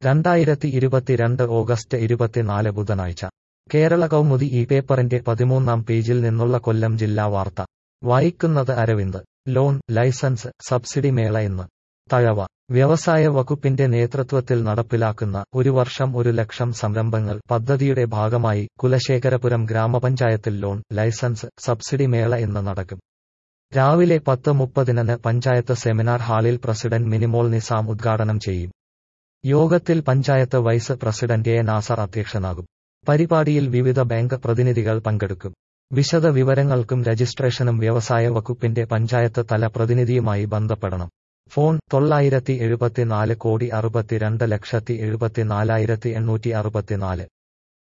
രണ്ടായിരത്തി ഇരുപത്തിരണ്ട് ഓഗസ്റ്റ് ഇരുപത്തിനാല് ബുധനാഴ്ച കേരള കൗമുദി ഈ പേപ്പറിന്റെ പതിമൂന്നാം പേജിൽ നിന്നുള്ള കൊല്ലം ജില്ലാ വാർത്ത വായിക്കുന്നത് അരവിന്ദ് ലോൺ ലൈസൻസ് സബ്സിഡി മേള ഇന്ന് തഴവ വ്യവസായ വകുപ്പിന്റെ നേതൃത്വത്തിൽ നടപ്പിലാക്കുന്ന ഒരു വർഷം ഒരു ലക്ഷം സംരംഭങ്ങൾ പദ്ധതിയുടെ ഭാഗമായി കുലശേഖരപുരം ഗ്രാമപഞ്ചായത്തിൽ ലോൺ ലൈസൻസ് സബ്സിഡി മേള ഇന്ന് നടക്കും രാവിലെ പത്ത് മുപ്പതിന് പഞ്ചായത്ത് സെമിനാർ ഹാളിൽ പ്രസിഡന്റ് മിനിമോൾ നിസാം ഉദ്ഘാടനം ചെയ്യും യോഗത്തിൽ panchayat vice president A Nasar അധ്യക്ഷനാകും പരിപാടിയിൽ വിവിധ ബാങ്ക് പ്രതിനിധികൾ പങ്കെടുക്കും വിശദ വിവരങ്ങൾക്കും രജിസ്ട്രേഷനും വ്യവസായ വകുപ്പിന്റെ പഞ്ചായത്ത് തല പ്രതിനിധിയുമായി ബന്ധപ്പെടണം ഫോൺ തൊള്ളായിരത്തി എഴുപത്തിനാല് കോടി അറുപത്തിരണ്ട് ലക്ഷത്തി എഴുപത്തിനാലായിരത്തി എണ്ണൂറ്റി അറുപത്തിനാല്